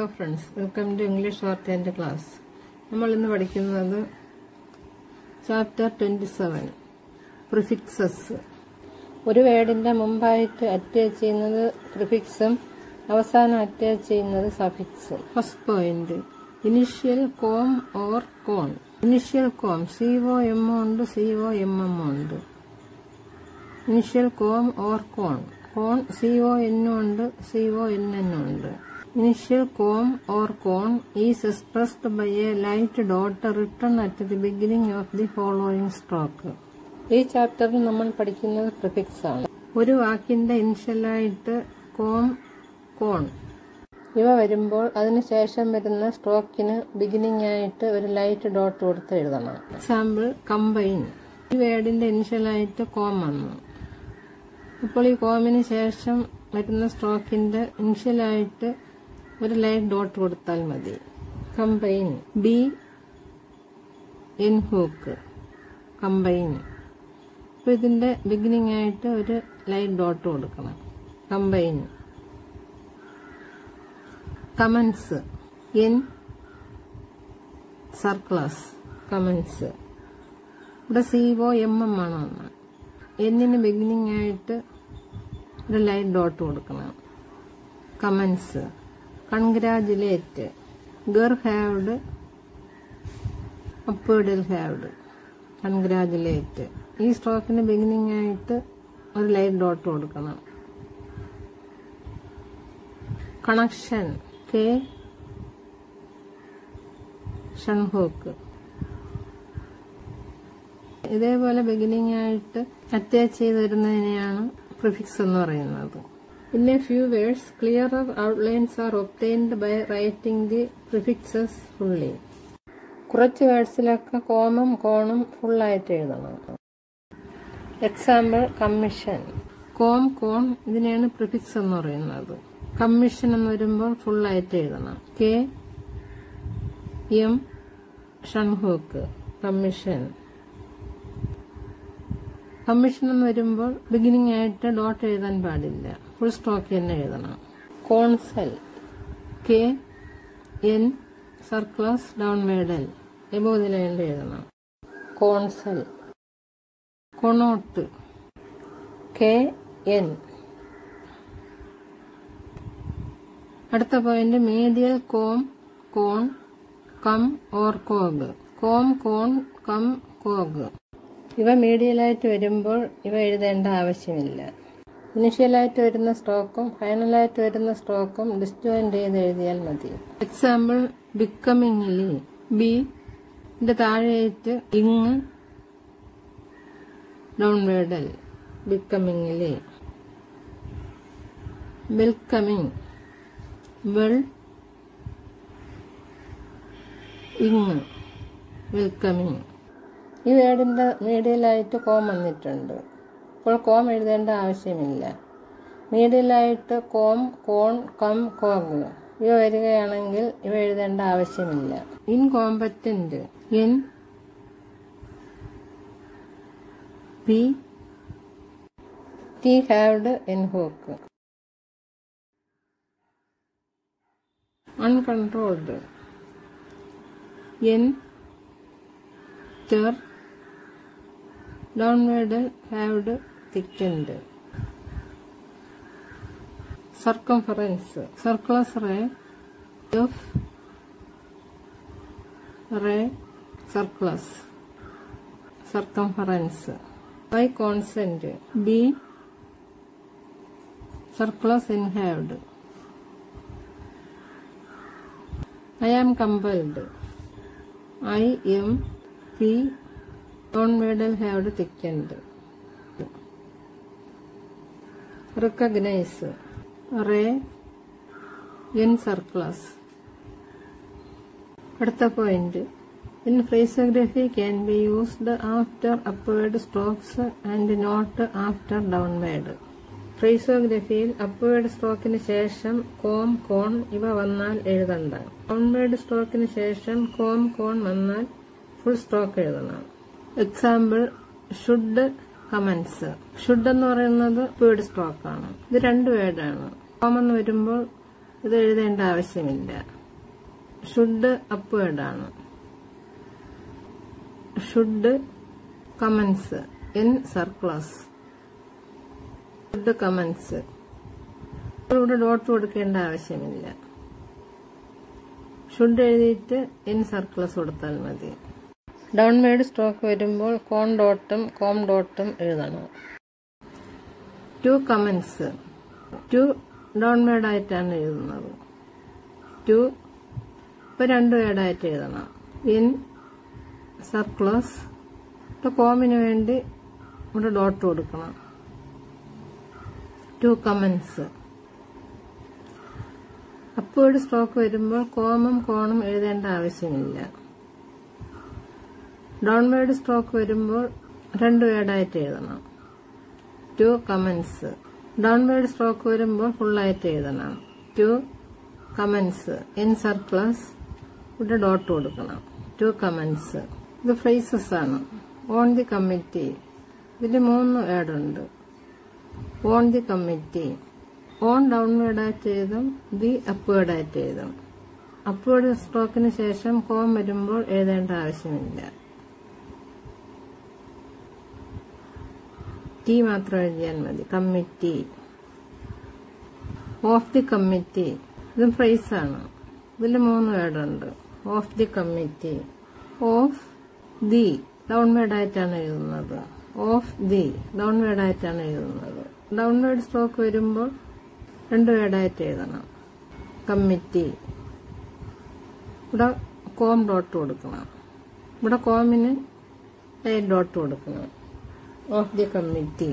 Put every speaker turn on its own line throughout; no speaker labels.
Hello friends welcome to English short class നമ്മൾ ഇന്ന് പഠിക്കുന്നത് ചാപ്റ്റർ ട്വന്റി സെവൻ പ്രിഫിക്സസ് ഒരു വേർഡിന്റെ മുമ്പായിട്ട് അറ്റാച്ച് ചെയ്യുന്നത് പ്രിഫിക്സും അവസാനം അറ്റാച്ച് ചെയ്യുന്നത് സഫിക്സും first point initial com or con initial com C O M ഉണ്ട് സി ഒ എം എം ഉണ്ട് initial com or con con C O എന്നും ഉണ്ട് സി ഒ എൻ എന്നും ഉണ്ട് initial com or con is expressed by a light dot return at the beginning of the following stroke ഈ ചാപ്റ്ററിൽ നമ്മൾ പഠിക്കുന്നത് prefix ആണ് ഒരു വാക്കിന്റെ ഇനിഷ്യലായിട്ട് കോം കോൺ ഇവ വരുമ്പോൾ അതിനുശേഷം വരുന്ന സ്ട്രോക്കിന് ബിഗിനിങ് ആയിട്ട് ഒരു ലൈറ്റ് ഡോട്ട് കൊടുത്ത് എഴുതണം എക്സാമ്പിൾ കമ്പൈൻ ഈ വേർഡിന്റെ ഇനിഷ്യലായിട്ട് കോം വന്നു അപ്പോൾ ഈ കോമിന് ശേഷം വരുന്ന സ്ട്രോക്കിന്റെ ഇനിഷ്യലായിട്ട് ഒരു ലൈറ്റ് ഡോട്ട് കൊടുത്താൽ മതി combine B N hook combine അപ്പൊ ഇതിന്റെ ബിഗിനിങ് ആയിട്ട് ഒരു ലൈറ്റ് ഡോട്ട് കൊടുക്കണം combine commence N circles commence ഇവിടെ സി ഒ എം എം ആണ് വന്നത് എന്നിന് ബിഗിനിങ് ആയിട്ട് ഒരു ലൈറ്റ് ഡോട്ട് കൊടുക്കണം കമൻസ് കൺഗ്രാജുലേറ്റ് ഗർ ഹാവ്ഡ് അപ്പേഡിൽ ഹാവ്ഡ് കൺഗ്രാജുലേറ്റ് ഈ സ്ട്രോക്കിന് ബിഗിനിങ് ആയിട്ട് ഒരു ലൈറ്റ് ഡോട്ട് കൊടുക്കണം കണക്ഷൻ കെ ഷൺഹോക്ക് ഇതേപോലെ ബിഗിനിങ് ആയിട്ട് അറ്റാച്ച് ചെയ്ത് വരുന്നതിനെയാണ് പ്രിഫിക്സ് എന്ന് പറയുന്നത് in a few words clearer outlines R obtained by writing the prefixes fully കുറച്ച് വേർഡ്സിലൊക്കെ കോമും കോണും ഫുള്ളായിട്ട് എഴുതണം എക്സാമ്പിൾ കമ്മീഷൻ കോം കോൺ ഇതിനെയാണ് പ്രിഫിക്സ് എന്ന് പറയുന്നത് കമ്മീഷൻ എന്ന് വരുമ്പോൾ ഫുള്ളായിട്ട് എഴുതണം K M shun hook commission commission എന്ന് വരുമ്പോൾ ബിഗിനിങ് ആയിട്ട് ഡോട്ട് എഴുതാൻ പാടില്ല ഫുൾ സ്റ്റോക്ക് തന്നെ എഴുതണം consul K N circles downward above ലൈനിൽ എഴുതണം കോൺസൽ കൊണോട്ട് കെ എൻ അടുത്ത point medial com con cum or cog com con cum cog ഇവ മീഡിയലായിട്ട് വരുമ്പോൾ ഇവ എഴുതേണ്ട ആവശ്യമില്ല ഇനിഷ്യലായിട്ട് വരുന്ന സ്ട്രോക്കും ഫൈനലായിട്ട് വരുന്ന സ്ട്രോക്കും ഡിസ്ജോയിന്റ് ചെയ്ത് എഴുതിയാൽ മതി എക്സാമ്പിൾ ബിക്കമിങ്ങിലി ബി ന്റെ താഴെയായിട്ട് ing downward becomingly welcoming well ing welcoming ഈ വേർഡിന്റെ മീഡിയലായിട്ട് കോം വന്നിട്ടുണ്ട് ഇപ്പോൾ കോം എഴുതേണ്ട ആവശ്യമില്ല മീഡിയലായിട്ട് കോം കോൺ കം കോഗ് ഇവ വരികയാണെങ്കിൽ ഇവ എഴുതേണ്ട ആവശ്യമില്ല incompetent N P T halved N hook uncontrolled N ter downward haved thickened. Circumference. Circus ray. F. Ray. Circus. Circumference. By consent. B. Circus inhaled. I am compelled. I am P. downward have thickened. Recognize. Ray. In surplus. അടുത്ത point in phraseography can be used after upward strokes and not after downward ഫ്രേസോഗ്രഫിയിൽ upward സ്ട്രോക്കിന് ശേഷം com കോൺ ഇവ വന്നാൽ എഴുതണ്ട downward സ്ട്രോക്കിന് ശേഷം com con വന്നാൽ full stroke എഴുതണം example should commence should എന്ന് പറയുന്നത് വേർഡ് സ്ട്രോക്ക് ആണ് ഇത് രണ്ട് വേർഡാണ് കോം എന്ന് വരുമ്പോൾ ഇത് എഴുതേണ്ട ആവശ്യമില്ല ഷുഡ് അപ്വേർഡാണ് should commence in circles should commence ഇവിടെ ഡോട്ട് കൊടുക്കേണ്ട ആവശ്യമില്ല ഷുഡ് എഴുതിയിട്ട് ഇൻ സർക്ലസ് കൊടുത്താൽ മതി ഡൗൺവേഡ് സ്ട്രോക്ക് വരുമ്പോൾ കോൺ ഡോട്ടും കോം ഡോട്ടും എഴുതണം ടു കമൻസ് ടു ഡൗൺവേഡ് ആയിട്ടാണ് എഴുതുന്നത് ടു ഇപ്പൊ രണ്ട് വേർഡായിട്ട് എഴുതണം ഇൻ സർക്ലസ് ഇപ്പൊ കോമിന് വേണ്ടി ഇവിടെ ഡോട്ട് കൊടുക്കണം ടു കമൻസ് അപ്വേഡ് സ്ട്രോക്ക് വരുമ്പോൾ കോമും കോണും എഴുതേണ്ട ആവശ്യമില്ല ഡൗൺവേഡ് സ്ട്രോക്ക് വരുമ്പോൾ രണ്ട് വേർഡായിട്ട് എഴുതണം ടു കമൻസ് ഡൗൺവേഡ് സ്ട്രോക്ക് വരുമ്പോൾ ഫുള്ളായിട്ട് എഴുതണം ടു കമൻസ് ഇൻ സർക്ലസ് ഇവിടെ ഡോട്ട് കൊടുക്കണം ടു കമൻസ് ഇത് ഫ്രേസസ് ആണ് ഓൺ ദി കമ്മിറ്റി ഇതിൽ മൂന്ന് വേർഡുണ്ട് ഓൺ ദി കമ്മിറ്റി ഓൺ ഡൗൺവേർഡായിട്ട് എഴുതും ദി അപ്വേർഡായിട്ട് എഴുതും അപ്വേർഡ് സ്ട്രോക്കിന് ശേഷം കോം വരുമ്പോൾ എഴുതേണ്ട ആവശ്യമില്ല ടി മാത്രം എഴുതിയാൽ മതി കമ്മിറ്റി ഓഫ് ദി കമ്മിറ്റി ഇതും ഫ്രൈസാണ് ഇതിൽ മൂന്ന് വേർഡുണ്ട് of the committee of the downward ആയിട്ടാണ് എഴുതുന്നത് ഓഫ് ദി ഡൗൺവേർഡ് ആയിട്ടാണ് എഴുതുന്നത് ഡൗൺവേർഡ് സ്ട്രോക്ക് വരുമ്പോൾ രണ്ട് വേർഡായിട്ട് എഴുതണം കമ്മിറ്റി ഇവിടെ കോം ഡോട്ട് കൊടുക്കണം ഇവിടെ കോമിന് എയ്റ്റ് ഡോട്ട് കൊടുക്കണം ഓഫ് ദി കമ്മിറ്റി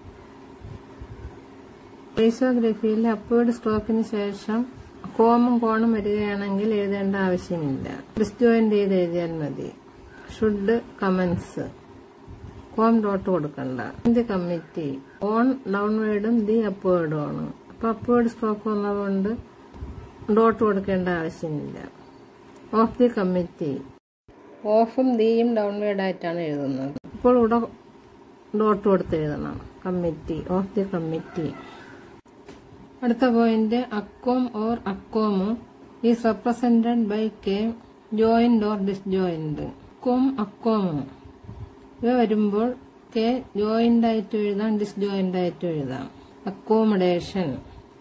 റേസോഗ്രഫിയിൽ അപ്വേർഡ് സ്ട്രോക്കിന് ശേഷം കോമും കോണും വരികയാണെങ്കിൽ എഴുതേണ്ട ആവശ്യമില്ല ഡിസ്ജോയിന്റ് ചെയ്ത് എഴുതിയാൽ മതി ഷുഡ് കമൻസ് കോം ഡോട്ട് കൊടുക്കണ്ട ദി കമ്മിറ്റി ഓൺ ഡൗൺവേർഡും ദി അപ്വേർഡും ആണ് അപ്പൊ അപ്വേർഡ് സ്ട്രോക്ക് വന്നതുകൊണ്ട് ഡോട്ട് കൊടുക്കേണ്ട ആവശ്യമില്ല ഓഫ് ദി കമ്മിറ്റി ഓഫും ദിയും ഡൗൺവേർഡ് ആയിട്ടാണ് എഴുതുന്നത് ഇപ്പോൾ ഇവിടെ ഡോട്ട് കൊടുത്ത് എഴുതണം കമ്മിറ്റി ഓഫ് ദി കമ്മിറ്റി അടുത്ത point accom or accom is represented by K joint or disjoint com accom ഇവ വരുമ്പോൾ കെ ജോയിന്റ് ആയിട്ട് എഴുതാം ഡിസ്ജോയിന്റ് ആയിട്ട് എഴുതാം accommodation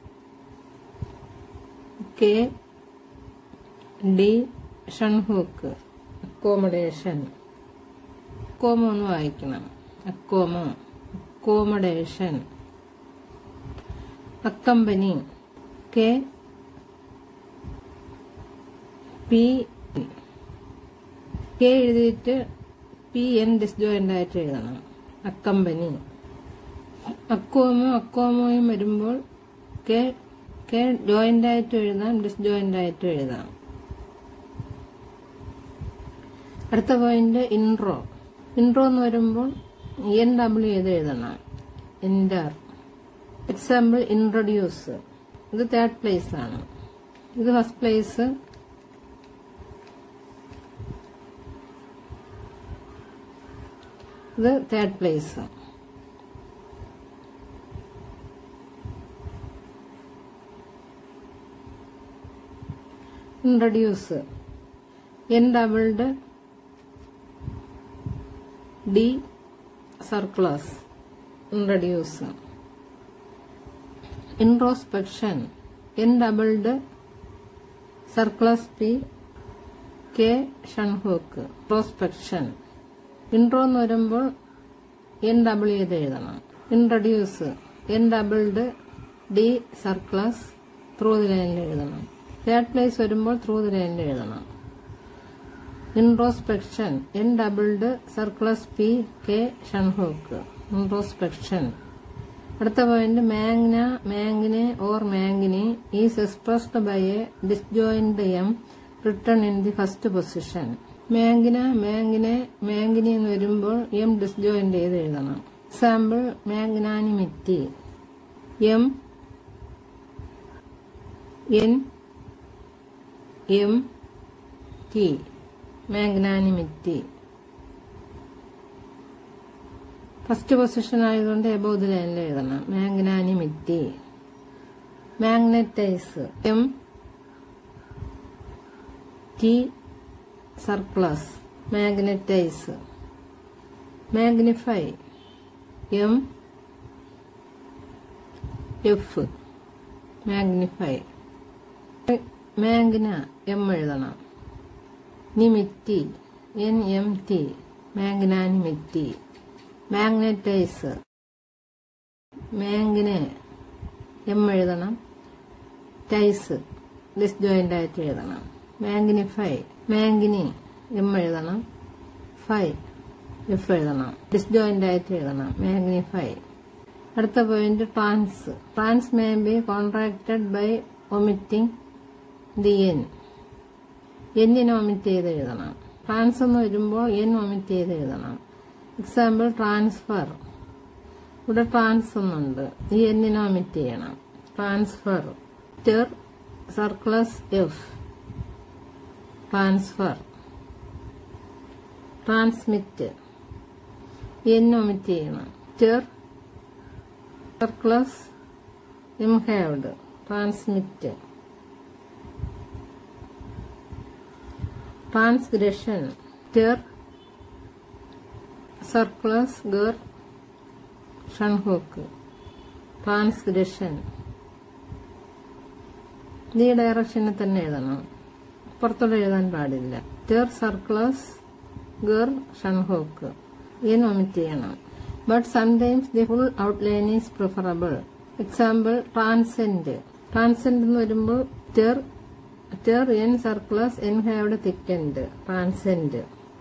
K D shun hook accommodation accom ഒന്ന് വായിക്കണം accom accommodation accompany K P K എഴുതിയിട്ട് പി എൻ ഡിസ്ജോയിന്റ് ആയിട്ട് എഴുതണം അക്കമ്പനി അക്കോമോ അക്കോമോയും വരുമ്പോൾ കെ കെ ജോയിന്റ് ആയിട്ട് എഴുതാം ഡിസ്ജോയിന്റ് ആയിട്ട് എഴുതാം അടുത്ത പോയിന്റ് ഇൻട്രോ ഇൻട്രോ എന്ന് വരുമ്പോൾ എൻ ഡബ്ല്യു ചെയ്ത് എഴുതണം എന്റർ എക്സാമ്പിൾ ഇൻട്രൊഡ്യൂസ് ഇത് തേർഡ് പ്ലേസ് ആണ് ഇത് ഫസ്റ്റ് പ്ലേസ് ഇത് third place introduce N doubled D circles introduce introspection N doubled circles P K shun hook introspection intro എന്ന് വരുമ്പോൾ എൻ ഡബിൾ ചെയ്ത് എഴുതണം introduce N doubled D circles through the ലൈനിൽ എഴുതണം തേർഡ് പ്ലേസ് വരുമ്പോൾ ത്രൂ ദി ലൈനിൽ എഴുതണം introspection N doubled circles P K shun hook introspection അടുത്ത point magna magne or magni is expressed by a disjoint M return in the first position magna magne magni എന്ന് വരുമ്പോൾ M disjoint ചെയ്ത് എഴുതണം example magnanimity M N M T magnanimity first position ആയതുകൊണ്ട് above the ലൈനിൽ എഴുതണം magnanimity magnetize M T circles magnetize magnify M F magnify magna M എഴുതണം nimity N M T magnanimity magnetize magne M എഴുതണം tize disjoint ആയിട്ട് എഴുതണം magnify magni M എഴുതണം fy F എഴുതണം disjoint ആയിട്ട് എഴുതണം മാഗ്നിഫൈ അടുത്ത point trans trans may be contracted by omitting the N എന്നിനെ ഒമിറ്റ് ചെയ്ത് എഴുതണം ട്രാൻസ് എന്ന് വരുമ്പോൾ എൻ ഒമിറ്റ് ചെയ്ത് എഴുതണം എക്സാമ്പിൾ ട്രാൻസ്ഫർ ഇവിടെ ട്രാൻസ് എന്നുണ്ട് ഈ എന്നിനെ ഒമിറ്റ് ചെയ്യണം transfer ter circles F transfer transmit N omit ചെയ്യണം ter circles M halved transmit transgression ter circles gar shun hook transgression ഈ ഡയറക്ഷനിൽ തന്നെ എഴുതണം പുറത്തോടെ എഴുതാൻ പാടില്ല ter circles gar shun hook N omit ചെയ്യണം but sometimes the full outline is preferable example transcend transcend എന്ന് വരുമ്പോൾ ter ter N circles N halved thickened transcend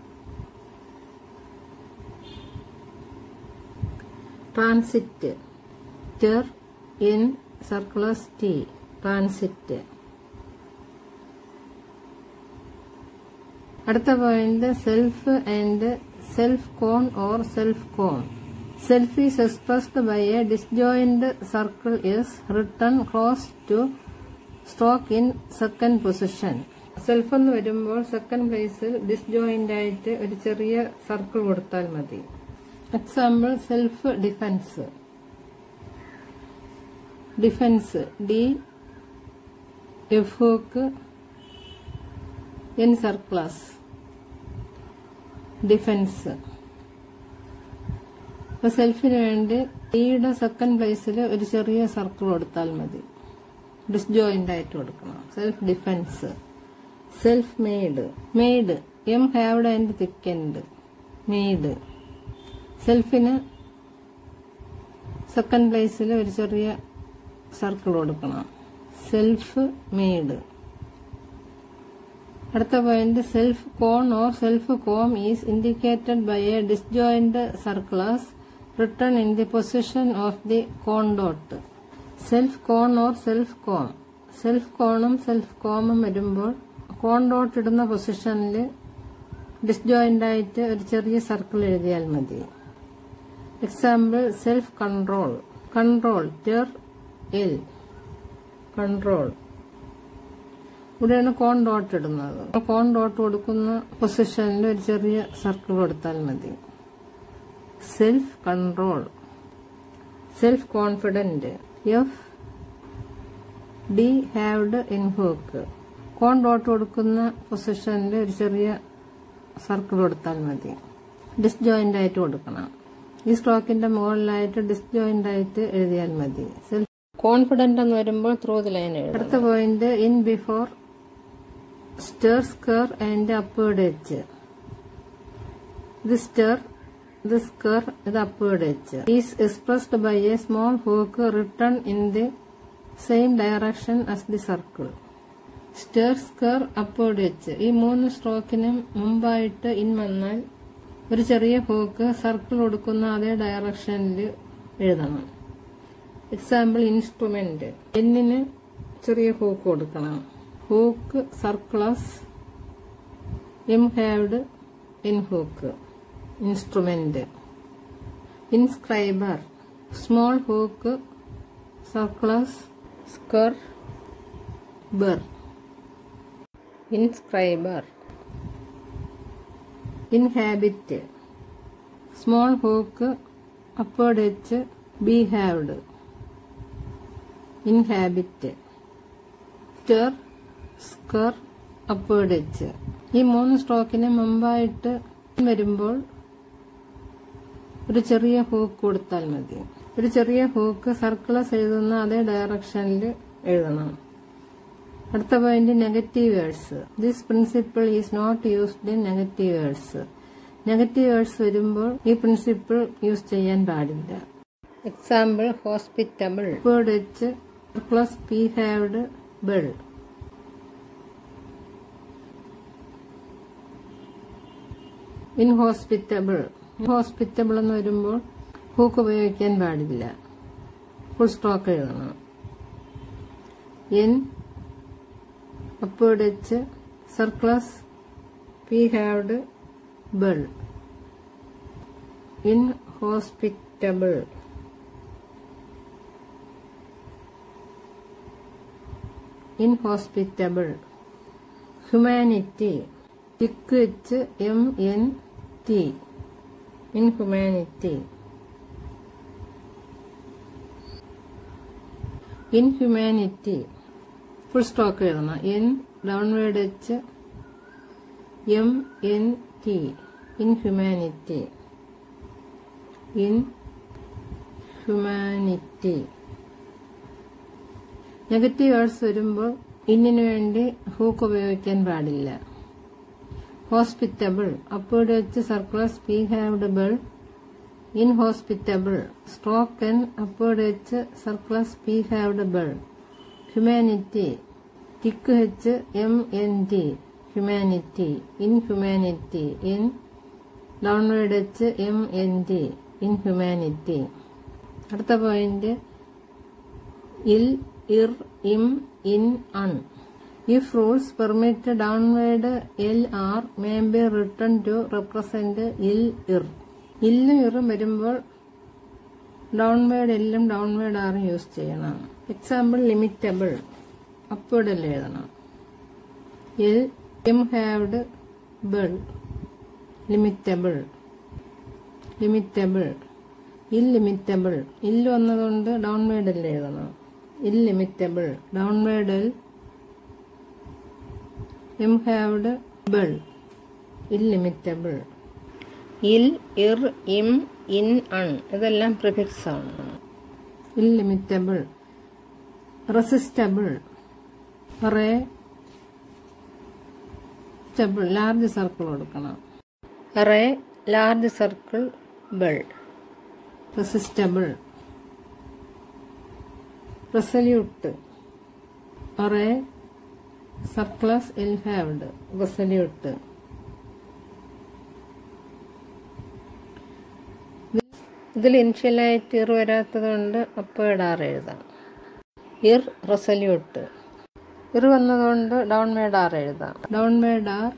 transit ter N circles T transit അടുത്ത point self and self con or self con self is expressed by a disjoint circle is return close to stroke in second position self എന്ന് വരുമ്പോൾ second പ്ലേസിൽ disjoint ആയിട്ട് ഒരു ചെറിയ circle കൊടുത്താൽ മതി example self defence defence D F hook N circles defence അപ്പൊ സെൽഫിന് വേണ്ടി ഡിയുടെ സെക്കൻഡ് പ്ലേസിൽ ഒരു ചെറിയ സർക്കിൾ കൊടുത്താൽ മതി ഡിസ്ജോയിന്റ് ആയിട്ട് കൊടുക്കണം self defence self made made M halved and thickened made സെൽഫിന് സെക്കൻഡ് പ്ലേസിൽ ഒരു ചെറിയ സർക്കിൾ കൊടുക്കണം സെൽഫ് മെയ്ഡ് അടുത്ത point self con or self com is indicated by a disjoint circles return in the position of the con dot self con or self com self കോണും self കോമും വരുമ്പോൾ con dot ഇടുന്ന പൊസിഷനിൽ disjoint ആയിട്ട് ഒരു ചെറിയ circle എഴുതിയാൽ മതി example self control control ter L control ഇവിടെയാണ് കോൺ ഡോട്ട് ഇടുന്നത് കോൺ ഡോട്ട് കൊടുക്കുന്ന പൊസിഷനിൽ ഒരു ചെറിയ സർക്കിൾ കൊടുത്താൽ മതി self control self confident F D halved in hook con dot കൊടുക്കുന്ന പൊസിഷനിൽ ഒരു ചെറിയ സർക്കിൾ കൊടുത്താൽ മതി ഡിസ്ജോയിന്റ് ആയിട്ട് കൊടുക്കണം ഈ സ്ട്രോക്കിന്റെ മുകളിലായിട്ട് ഡിസ്ജോയിന്റ് ആയിട്ട് എഴുതിയാൽ മതി സെൽഫ് കോൺഫിഡന്റ് എന്ന് വരുമ്പോൾ ത്രൂ ദി ലൈൻ എഴുതും അടുത്ത point in before ster sker and upward H the ster the sker ഇത് upward H is expressed by a small hook written in the same direction as the circle ster sker upward H ഈ മൂന്ന് സ്ട്രോക്കിനും മുമ്പായിട്ട് in വന്നാൽ ഒരു ചെറിയ hoc circle കൊടുക്കുന്ന അതേ ഡയറക്ഷനിൽ എഴുതണം എക്സാമ്പിൾ ഇൻസ്ട്രുമെന്റ് എന്നിന് ചെറിയ ഹൂക്ക് കൊടുക്കണം hook circles M halved in hook instrument inscriber small hook circles sker bur inscriber inhabit small hook upward H B halved inhabit ster sker upward H ഈ മൂന്ന് സ്ട്രോക്കിന് മുമ്പായിട്ട് വരുമ്പോൾ ഒരു ചെറിയ ഹൂക്ക് കൊടുത്താൽ മതി ഒരു ചെറിയ ഹൂക്ക് സർക്കുലസ് എഴുതുന്ന അതേ ഡയറക്ഷനിൽ എഴുതണം അടുത്ത point negative words this principle is not used in negative words negative words വരുമ്പോൾ ഈ പ്രിൻസിപ്പിൾ യൂസ് ചെയ്യാൻ പാടില്ല എക്സാമ്പിൾ ഹോസ്പിറ്റബിൾ വേർഡ് വെച്ച് plus P halved bell inhospitable inhospitable എന്ന് വരുമ്പോൾ ഹൂക്ക് ഉപയോഗിക്കാൻ പാടില്ല ഫുൾ സ്റ്റോക്ക് എഴുതണം N upward H circles P halved bell in hospitable inhospitable humanity tick H M N T inhumanity inhumanity full stroke എഴുതണം N downward H M N T inhumanity in humanity negative words വരുമ്പോൾ ഇന്നിനു വേണ്ടി hook ഉപയോഗിക്കാൻ പാടില്ല hospitable അപ്പോഴ് വെച്ച് circles P halved bill inhospitable stroke N അപ്പോഴ് വെച്ച് circles P halved bill humanity tick വെച്ച് M N T humanity inhumanity in downward വെച്ച് എം എൻ ടി ഇൻഹ്യൂമാനിറ്റി അടുത്ത point il ir im in un if rules permit downward L R may be written to represent il ir ഇല്ലും ഇറും വരുമ്പോൾ downward എല്ലും downward ആറും use ചെയ്യണം example limitable അപ്പോഴല്ല എഴുതണം L M halved bill limitable limitable illimitable il വന്നതുകൊണ്ട് downward അല്ലേ എഴുതണം illimitable downward M halved bill illimitable il ir im in un ഇതെല്ലാം പ്രിഫിക്സ് ആണ് illimitable resistible ray large circle കൊടുക്കണം ray large circle bill resistible resolute ray circles L halved resolute ഇതിൽ ഇൻഷ്യലായിട്ട് ഇർ വരാത്തത് കൊണ്ട് അപ്പേഡ് ആർ എഴുതാം ഇർ റെസല്യൂട്ട് ഇർ വന്നതുകൊണ്ട് downward R എഴുതാം downward R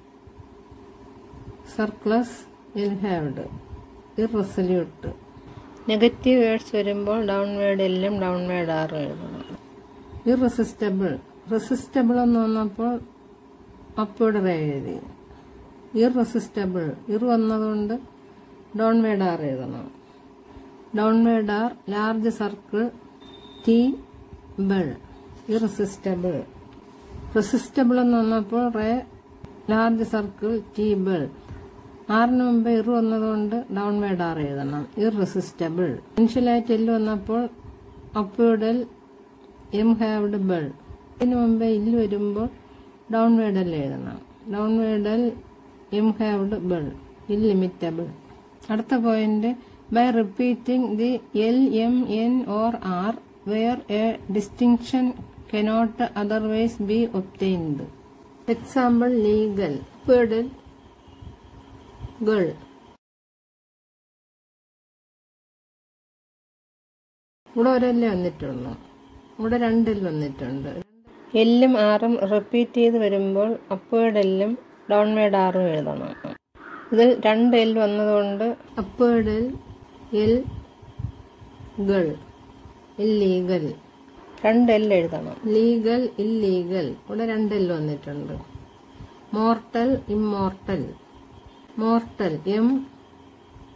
circles L halved ir resolute negative words വരുമ്പോൾ downward എല്ലാം ഡൗൺ വേർഡ് ആറും എഴുതണം ഇറസിസ്റ്റബിൾ റെസിസ്റ്റബിൾ എന്ന് വന്നപ്പോൾ അപ്പോഴ എഴുതി ഇറസിസ്റ്റബിൾ ഇർ വന്നതുകൊണ്ട് ഡൗൺ വേർഡ് ആർ എഴുതണം downward R large circle T bill irresistible resistible എന്ന് വന്നപ്പോൾ ray large circle T bill ആറിന് മുമ്പ് ഇർ വന്നതുകൊണ്ട് ഡൗൺ വേർഡ് ആർ എഴുതണം ഇറസിസ്റ്റബിൾ ഇൻഷ്യലായിട്ട് എല്ല് വന്നപ്പോൾ അപ്പോഴൽ എം ഹാവ്ഡ് ബിൾ ഇതിന് മുമ്പ് ഇല്ല് വരുമ്പോൾ ഡൗൺ വേർഡൽ എഴുതണം down ward L M halved bill illimitable അടുത്ത point by repeating the L M N or R where a distinction cannot otherwise be obtained example legal pedal girl ഇവിടെ ഒരല്ലേ വന്നിട്ടുള്ളൂ ഇവിടെ രണ്ടിൽ വന്നിട്ടുണ്ട് എല്ലും ആറും റിപ്പീറ്റ് ചെയ്ത് വരുമ്പോൾ അപ്പേർഡ് എല്ലും ഡൗൺവേർഡ് ആറും എഴുതണം ഇതിൽ രണ്ട് എൽ വന്നതുകൊണ്ട് upward L L gal illegal രണ്ട് എൽ എഴുതണം ലീഗൽ ഇല്ലീഗൽ ഇവിടെ രണ്ട് എൽ വന്നിട്ടുണ്ട് mortal immortal mortal M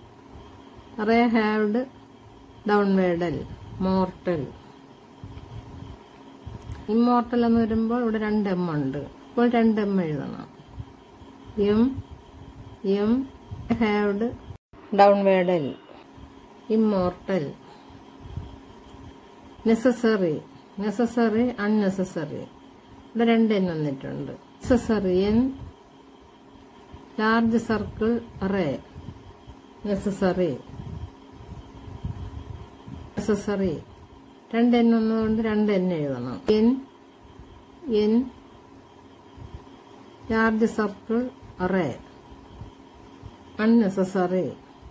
ray halved downward L mortal immortal എന്ന് വരുമ്പോൾ ഇവിടെ രണ്ട് എം ഉണ്ട് ഇപ്പോൾ രണ്ട് എം എഴുതണം M M halved downward L immortal necessary necessary unnecessary ഇവിടെ രണ്ട് എൻ വന്നിട്ടുണ്ട് necessary N large circle ray necessary necessary രണ്ട് എൻ വന്നതുകൊണ്ട് രണ്ട് എൻ എഴുതണം N N large circle ray unnecessary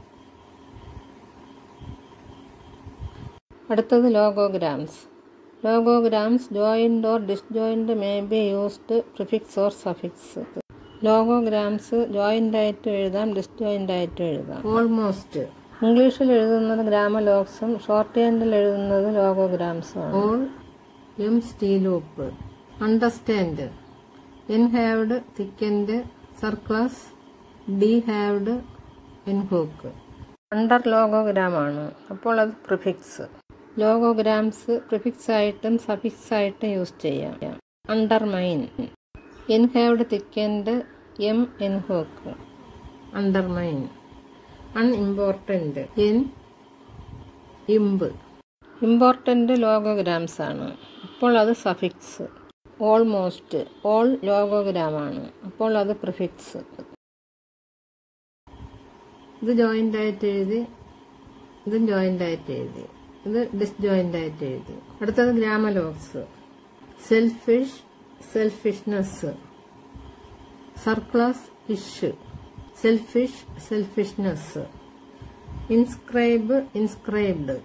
അടുത്തത് logograms logograms joint or disjoint may be used prefix or suffix logograms joint ആയിട്ട് എഴുതാം ഡിസ്ജോയിന്റ് ആയിട്ട് എഴുതാം ഓൾമോസ്റ്റ് ഇംഗ്ലീഷിൽ എഴുതുന്നത് ഗ്രാമലോക്സും ഷോർട്ട് ഹാൻഡിൽ എഴുതുന്നത് ലോഗോഗ്രാംസും ആണ് all M st loop understand N halved thickened circles D halved N hook under logogram ആണ് അപ്പോൾ അത് പ്രിഫിക്സ് ലോഗോഗ്രാംസ് പ്രിഫിക്സ് ആയിട്ടും സഫിക്സ് ആയിട്ടും യൂസ് ചെയ്യാം undermine N halved thickened M N hook undermine unimportant N imp important logograms ആണ് അപ്പോൾ അത് suffix almost all logogram ആണ് അപ്പോൾ അത് പ്രിഫിക്സ് ഇത് ജോയിന്റ് ആയിട്ട് എഴുതി ഇതും ജോയിന്റ് ആയിട്ട് എഴുതി ഇത് ഡിസ്ജോയിന്റ് ആയിട്ട് എഴുതി അടുത്തത് ഗ്രാമലോക്സ് selfish selfishness circles ish selfish selfishness inscribe inscribed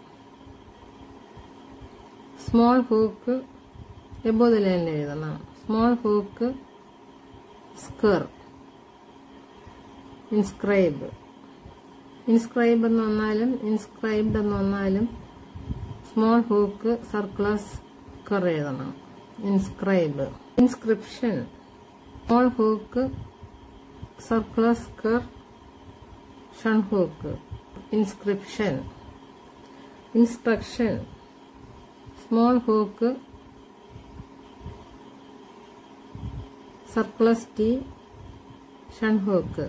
small hook above ലൈനിൽ എഴുതണം small hook sker inscribe inscribe എന്ന് വന്നാലും ഇൻസ്ക്രൈബ്ഡ് എന്ന് വന്നാലും സ്മോൾ ഹൂക്ക് സർക്ലസ് കർ എഴുതണം inscribe inscription small hook circles ker shun hook inscription instruction small hook circles T shun hook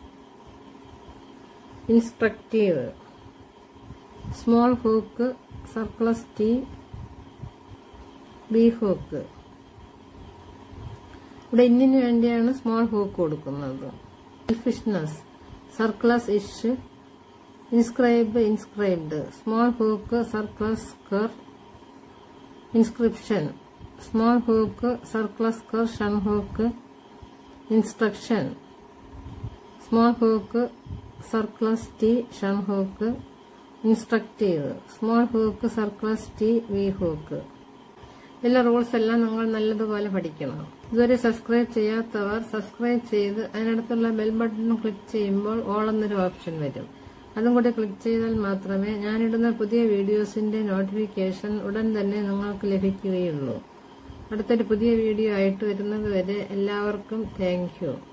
instructive small hook circles T B hook ഇവിടെ ഇന്നിന് വേണ്ടിയാണ് small hook കൊടുക്കുന്നത് selfishness circles ish inscribe inscribed small hook circles ker inscription small hook circles ker shun hook instruction small hook circles T shun hook instructive small hook circles T V hook എല്ലാ rules എല്ലാം നിങ്ങൾ നല്ലതുപോലെ പഠിക്കണം ഇതുവരെ subscribe ചെയ്യാത്തവർ subscribe ചെയ്ത് അതിനടുത്തുള്ള bell button click ചെയ്യുമ്പോൾ ഓൾ എന്നൊരു ഓപ്ഷൻ വരും അതും കൂടി ക്ലിക്ക് ചെയ്താൽ മാത്രമേ ഞാനിടുന്ന പുതിയ വീഡിയോസിന്റെ നോട്ടിഫിക്കേഷൻ ഉടൻ തന്നെ നിങ്ങൾക്ക് ലഭിക്കുകയുള്ളൂ അടുത്തൊരു പുതിയ വീഡിയോ ആയിട്ട് വരുന്നത് വരെ എല്ലാവർക്കും താങ്ക് യു